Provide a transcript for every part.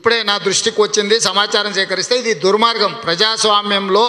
ఇప్పుడే నా దృష్టికి వచ్చింది సమాచారం సేకరిస్తే ఇది దుర్మార్గం ప్రజాస్వామ్యంలో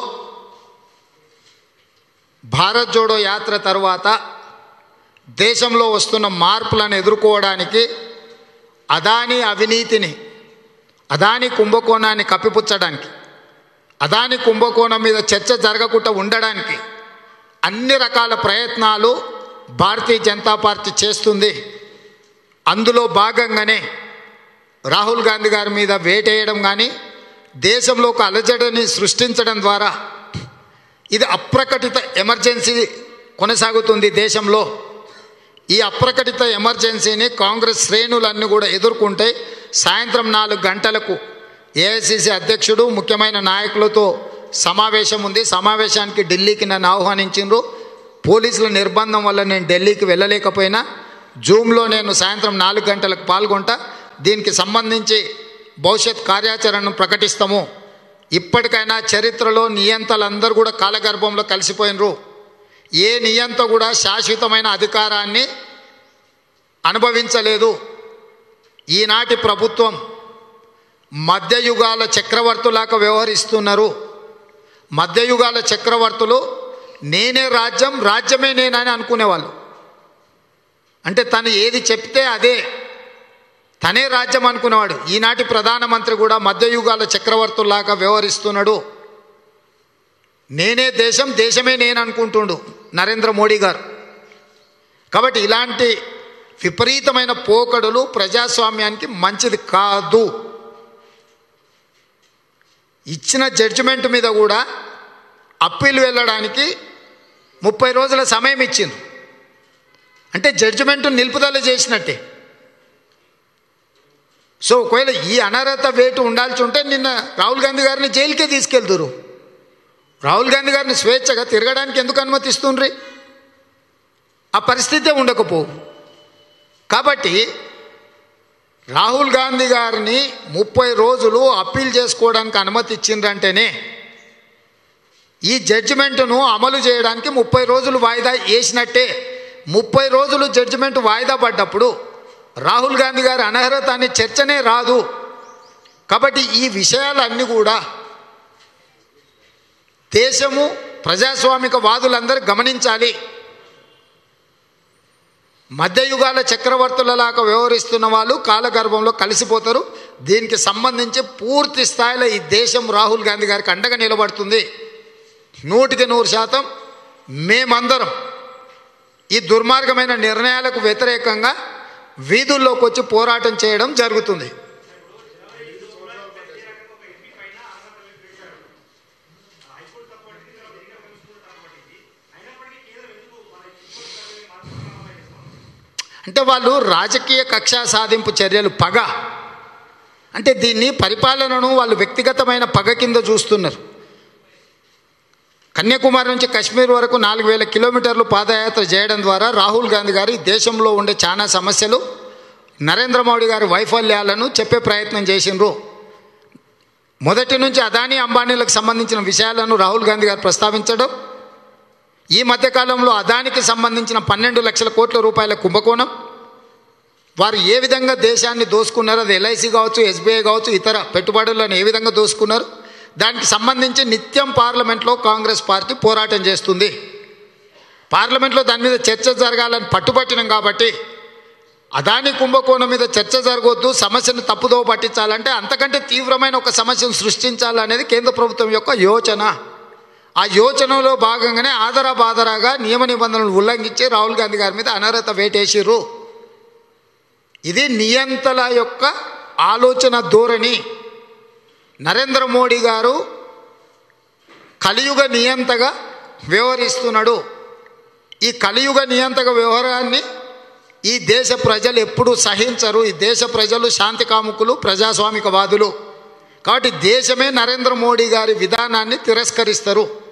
భారత్ జోడో యాత్ర తర్వాత దేశంలో వస్తున్న మార్పులను ఎదుర్కోవడానికి అదాని అవినీతిని అదాని కుంభకోణాన్ని కప్పిపుచ్చడానికి అదాని కుంభకోణం మీద చర్చ జరగకుండా ఉండడానికి అన్ని రకాల ప్రయత్నాలు భారతీయ జనతా పార్టీ చేస్తుంది అందులో భాగంగానే రాహుల్ గాంధీ గారి మీద వేటేయడం కానీ దేశంలో ఒక అలజడిని సృష్టించడం ద్వారా ఇది అప్రకటిత ఎమర్జెన్సీ కొనసాగుతుంది దేశంలో ఈ అప్రకటిత ఎమర్జెన్సీని కాంగ్రెస్ శ్రేణులన్నీ కూడా ఎదుర్కొంటే సాయంత్రం నాలుగు గంటలకు ఏఐసిసి అధ్యక్షుడు ముఖ్యమైన నాయకులతో సమావేశం ఉంది సమావేశానికి ఢిల్లీకి నన్ను ఆహ్వానించిండ్రు పోలీసుల నిర్బంధం వల్ల నేను ఢిల్లీకి వెళ్ళలేకపోయినా జూమ్లో నేను సాయంత్రం నాలుగు గంటలకు పాల్గొంటా దీనికి సంబంధించి భవిష్యత్ కార్యాచరణను ప్రకటిస్తాము ఇప్పటికైనా చరిత్రలో నియంతలందరూ కూడా కాలగర్భంలో కలిసిపోయినరు ఏ నియంత కూడా శాశ్వతమైన అధికారాన్ని అనుభవించలేదు ఈనాటి ప్రభుత్వం మధ్యయుగాల చక్రవర్తులాగా వ్యవహరిస్తున్నారు మధ్యయుగాల చక్రవర్తులు నేనే రాజ్యం రాజ్యమే నేనని అనుకునేవాళ్ళు అంటే తను ఏది చెప్తే అదే తనే రాజ్యం అనుకునేవాడు ఈనాటి ప్రధానమంత్రి కూడా మధ్యయుగాల చక్రవర్తుల్లాగా వ్యవహరిస్తున్నాడు నేనే దేశం దేశమే నేను అనుకుంటుండు నరేంద్ర మోడీ గారు కాబట్టి ఇలాంటి విపరీతమైన పోకడులు ప్రజాస్వామ్యానికి మంచిది కాదు ఇచ్చిన జడ్జిమెంట్ మీద కూడా అప్పీల్ వెళ్ళడానికి ముప్పై రోజుల సమయం ఇచ్చింది అంటే జడ్జిమెంట్ నిలుపుదల చేసినట్టే సో ఒకవేళ ఈ అనర్హత వేటు ఉండాల్సి ఉంటే నిన్న రాహుల్ గాంధీ గారిని జైలుకే తీసుకెళ్తురు రాహుల్ గాంధీ గారిని స్వేచ్ఛగా తిరగడానికి ఎందుకు అనుమతిస్తుండ్రి ఆ పరిస్థితే ఉండకపోవు కాబట్టి రాహుల్ గాంధీ గారిని ముప్పై రోజులు అప్పీల్ చేసుకోవడానికి అనుమతి ఇచ్చిండ్రంటేనే ఈ జడ్జిమెంట్ను అమలు చేయడానికి ముప్పై రోజులు వాయిదా వేసినట్టే ముప్పై రోజులు జడ్జిమెంట్ వాయిదా పడ్డప్పుడు రాహుల్ గాంధీ గారి అనర్హత అనే చర్చనే రాదు కాబట్టి ఈ విషయాలన్నీ కూడా దేశము ప్రజాస్వామిక వాదులందరూ గమనించాలి మధ్యయుగాల చక్రవర్తులలాగా వ్యవహరిస్తున్న వాళ్ళు కాలగర్భంలో కలిసిపోతారు దీనికి సంబంధించి పూర్తి స్థాయిలో ఈ దేశం రాహుల్ గాంధీ గారికి అండగా నిలబడుతుంది నూటికి నూరు శాతం మేమందరం ఈ దుర్మార్గమైన నిర్ణయాలకు వ్యతిరేకంగా వీధుల్లోకి వచ్చి పోరాటం చేయడం జరుగుతుంది అంటే వాళ్ళు రాజకీయ కక్షా సాధింపు చర్యలు పగ అంటే దీన్ని పరిపాలనను వాళ్ళు వ్యక్తిగతమైన పగ కింద చూస్తున్నారు కన్యాకుమారి నుంచి కశ్మీర్ వరకు నాలుగు వేల కిలోమీటర్లు పాదయాత్ర చేయడం ద్వారా రాహుల్ గాంధీ గారు ఈ దేశంలో ఉండే చాలా సమస్యలు నరేంద్ర మోడీ గారి వైఫల్యాలను చెప్పే ప్రయత్నం చేసిండ్రు మొదటి నుంచి అదానీ అంబానీలకు సంబంధించిన విషయాలను రాహుల్ గాంధీ గారు ప్రస్తావించడం ఈ మధ్యకాలంలో అదానికి సంబంధించిన పన్నెండు లక్షల కోట్ల రూపాయల కుంభకోణం వారు ఏ విధంగా దేశాన్ని దోసుకున్నారో అది ఎల్ఐసి కావచ్చు ఎస్బీఐ కావచ్చు ఇతర పెట్టుబడులను ఏ విధంగా దోసుకున్నారు దానికి సంబంధించి నిత్యం పార్లమెంట్లో కాంగ్రెస్ పార్టీ పోరాటం చేస్తుంది పార్లమెంట్లో దాని మీద చర్చ జరగాలని పట్టుబట్టినాం కాబట్టి అదాని కుంభకోణం మీద చర్చ జరగవద్దు సమస్యను తప్పుదో పట్టించాలంటే అంతకంటే తీవ్రమైన ఒక సమస్యను సృష్టించాలనేది కేంద్ర ప్రభుత్వం యొక్క యోచన ఆ యోచనలో భాగంగానే ఆదరా బాదరాగా నియమ నిబంధనలు ఉల్లంఘించి రాహుల్ గాంధీ గారి మీద అనర్హత వేటేసిర్రు ఇది నియంతల యొక్క ఆలోచన ధోరణి నరేంద్ర మోడీ గారు కలియుగ నియంతగా వ్యవహరిస్తున్నాడు ఈ కలియుగ నియంతక వ్యవహారాన్ని ఈ దేశ ప్రజలు ఎప్పుడూ సహించరు ఈ దేశ ప్రజలు శాంతి కాముకులు ప్రజాస్వామికవాదులు కాబట్టి దేశమే నరేంద్ర మోడీ గారి విధానాన్ని తిరస్కరిస్తారు